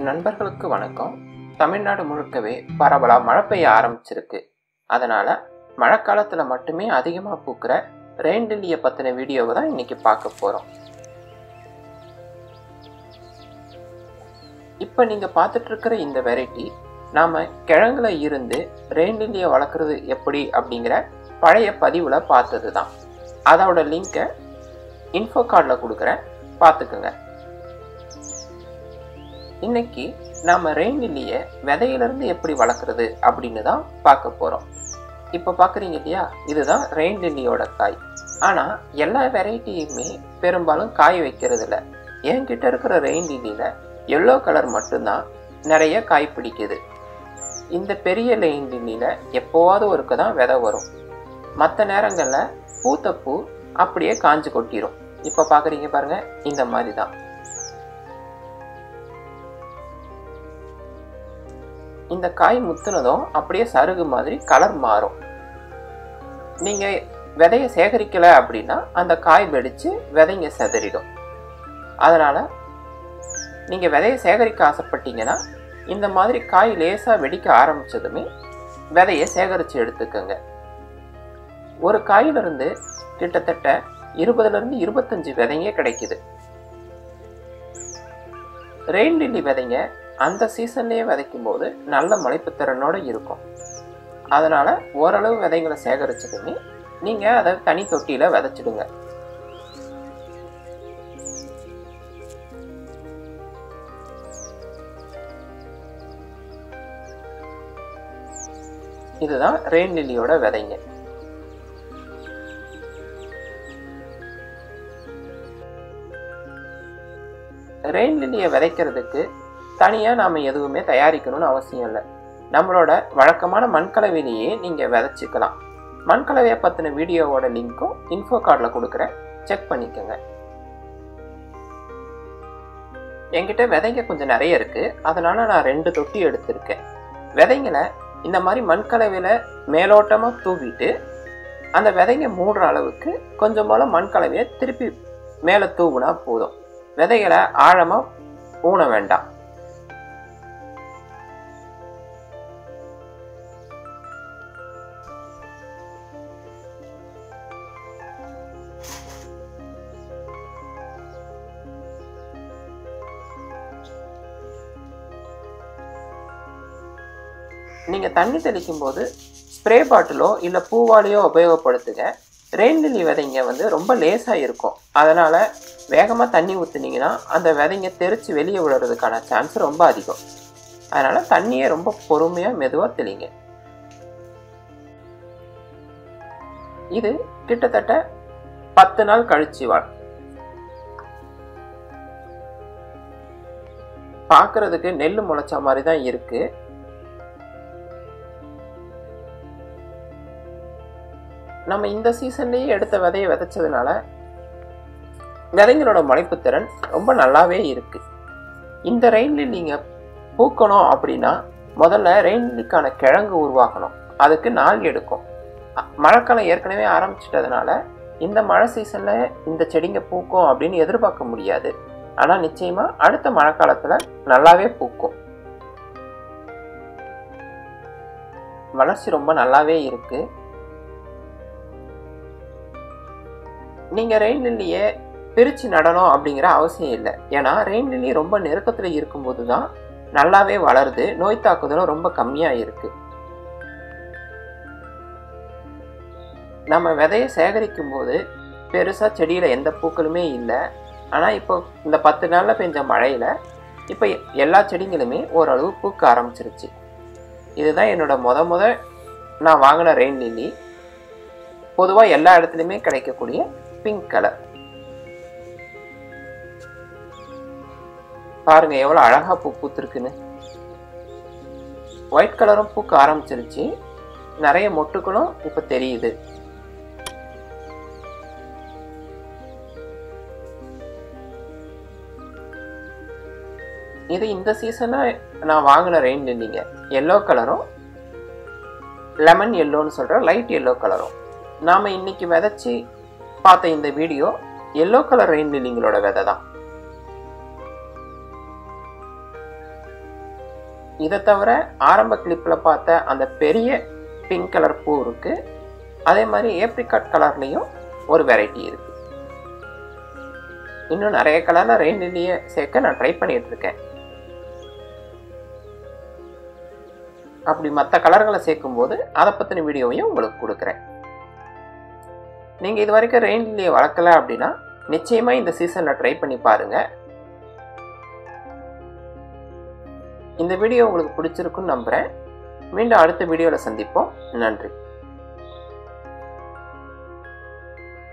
நண்பர்களுக்கு வணக்கம் தமிழ்நாடு முழுக்கவே பரவலாக மழை பெய்ய ஆரம்பிச்சிருக்கு அதனால் மழைக்காலத்தில் மட்டுமே அதிகமாக பூக்கிற ரெயின் லில்லியை பற்றின வீடியோவை தான் இன்றைக்கி பார்க்க போகிறோம் இப்போ நீங்கள் பார்த்துட்ருக்கிற இந்த வெரைட்டி நாம் கிழங்குல இருந்து ரெயின் லில்லியை வளர்க்குறது எப்படி அப்படிங்கிற பழைய பதிவில் பார்த்தது தான் அதோட லிங்கை இன்ஃபோ கார்டில் கொடுக்குறேன் பார்த்துக்குங்க இன்னைக்கு நாம ரெயின் லில்லியை விதையிலிருந்து எப்படி வளர்க்குறது அப்படின்னு தான் பார்க்க போகிறோம் இப்போ பார்க்குறீங்க இல்லையா இதுதான் ரெயின் லில்லியோட காய் ஆனால் எல்லா வெரைட்டியுமே பெரும்பாலும் காய் வைக்கிறது இல்லை என்கிட்ட இருக்கிற ரெயின் லில்லியில் எல்லோ கலர் மட்டும்தான் நிறைய காய் பிடிக்குது இந்த பெரிய ரெயின் லில்லியில் எப்போவாவது ஒருக்க தான் விதை வரும் மற்ற நேரங்களில் பூத்த பூ அப்படியே காஞ்சு கொட்டிடும் இப்போ பார்க்குறீங்க பாருங்க இந்த மாதிரி தான் இந்த காய் முத்துனதும் அப்படியே சருகு மாதிரி கலர் மாறும் நீங்கள் விதையை சேகரிக்கலை அப்படின்னா அந்த காய் வெடித்து விதைங்க செதறிடும் அதனால் நீங்கள் விதையை சேகரிக்க ஆசைப்பட்டீங்கன்னா இந்த மாதிரி காய் லேசாக வெடிக்க ஆரம்பித்ததுமே விதையை சேகரித்து எடுத்துக்கோங்க ஒரு காயிலிருந்து கிட்டத்தட்ட இருபதுலேருந்து இருபத்தஞ்சி விதைங்க கிடைக்குது ரெயின் லில்லி விதைங்க அந்த சீசன்லேயே விதைக்கும் போது நல்ல முளைப்புத்திறனோடு இருக்கும் அதனால் ஓரளவு விதைங்களை சேகரிச்சதுமே நீங்கள் அதை தனி தொட்டியில் விதைச்சிடுங்க இதுதான் ரெயின் லில்லியோட விதைங்க ரெயின் லில்லியை விதைக்கிறதுக்கு தனியாக நாம் எதுவுமே தயாரிக்கணும்னு அவசியம் இல்லை நம்மளோட வழக்கமான மண்கலவையிலேயே நீங்கள் விதைச்சிக்கலாம் மண்கலவையை பற்றின வீடியோவோட லிங்க்கும் இன்ஃபோ கார்டில் கொடுக்குறேன் செக் பண்ணிக்கோங்க என்கிட்ட விதைங்க கொஞ்சம் நிறைய இருக்குது அதனால் நான் ரெண்டு தொட்டி எடுத்திருக்கேன் விதைங்களை இந்த மாதிரி மண்கலவையில் மேலோட்டமாக தூவிட்டு அந்த விதைங்க மூடுற அளவுக்கு கொஞ்சம் போல் மண்கலவையை திருப்பி மேலே தூவுனா போதும் விதைகளை ஆழமாக ஊன வேண்டாம் நீங்கள் தண்ணி தெளிக்கும் போது ஸ்ப்ரே பாட்டிலோ இல்லை பூவாலையோ உபயோகப்படுத்துங்க ரெயின் லில்லி விதைங்க வந்து ரொம்ப லேசாக இருக்கும் அதனால் வேகமாக தண்ணி ஊற்றுனீங்கன்னா அந்த விதைங்க தெரித்து வெளியே விழுறதுக்கான சான்ஸ் ரொம்ப அதிகம் அதனால் தண்ணியை ரொம்ப பொறுமையாக மெதுவாக தெளிங்க இது கிட்டத்தட்ட பத்து நாள் கழிச்சு வா பார்க்கறதுக்கு நெல் முளைச்ச மாதிரி தான் இருக்குது நம்ம இந்த சீசன்லேயே எடுத்த விதையை விதைச்சதுனால விதைங்களோட முளைப்புத்திறன் ரொம்ப நல்லாவே இருக்கு இந்த ரெயின்லி நீங்கள் பூக்கணும் அப்படின்னா முதல்ல ரெயின்லிக்கான கிழங்கு உருவாக்கணும் அதுக்கு நாள் எடுக்கும் மழைக்காலம் ஏற்கனவே ஆரம்பிச்சிட்டதுனால இந்த மழை சீசனில் இந்த செடிங்க பூக்கும் அப்படின்னு எதிர்பார்க்க முடியாது ஆனால் நிச்சயமாக அடுத்த மழைக்காலத்தில் நல்லாவே பூக்கும் வளர்ச்சி ரொம்ப நல்லாவே இருக்குது நீங்கள் ரெயின் லில்லியை பிரித்து நடணும் அப்படிங்கிற அவசியம் இல்லை ஏன்னா ரெயின் லில்லி ரொம்ப நெருக்கத்தில் இருக்கும்போது தான் நல்லாவே வளருது நோய் தாக்குதலும் ரொம்ப கம்மியாக இருக்குது நம்ம விதையை சேகரிக்கும் போது பெருசாக செடியில் எந்த பூக்களுமே இல்லை ஆனால் இப்போ இந்த பத்து நாளில் பெஞ்ச மழையில் இப்போ எல்லா செடிங்களுமே ஓரளவு பூக்க ஆரம்பிச்சிருச்சு இதுதான் என்னோட முத முத நான் வாங்கின ரெயின் லில்லி பொதுவாக எல்லா இடத்துலையுமே கிடைக்கக்கூடிய பிங்க் கலர் பாருங்க எவ்வளோ அழகா பூ பூத்துருக்குன்னு ஒயிட் கலரும் பூக்க ஆரம்பிச்சிருச்சு நிறைய மொட்டுகளும் இப்போ தெரியுது இது இந்த சீசனில் நான் வாங்கின ரெயின் இல்லைங்க எல்லோ கலரும் லெமன் எல்லோன்னு சொல்கிற லைட் எல்லோ கலரும் நாம் இன்னைக்கு விதைச்சி பார்த்த இந்த வீடியோ எல்லோ கலர் ரெயின் லில்லிங்களோட விதை தான் இதை தவிர ஆரம்ப கிளிப்பில் பார்த்த அந்த பெரிய பிங்க் கலர் பூ இருக்குது அதே மாதிரி ஏப்ரிகாட் கலர்லேயும் ஒரு வெரைட்டி இருக்குது இன்னும் நிறைய கலரில் ரெயின் லில்லியை சேர்க்க நான் ட்ரை பண்ணிட்டு இருக்கேன் அப்படி மற்ற கலர்களை சேர்க்கும்போது அதை பற்றின வீடியோவையும் உங்களுக்கு கொடுக்குறேன் நீங்கள் இது வரைக்கும் ரெயின் லில்லியை வளர்க்கல அப்படின்னா நிச்சயமாக இந்த சீசனில் ட்ரை பண்ணி பாருங்கள் இந்த வீடியோ உங்களுக்கு பிடிச்சிருக்குன்னு நம்புகிறேன் மீண்டும் அடுத்த வீடியோவில் சந்திப்போம் நன்றி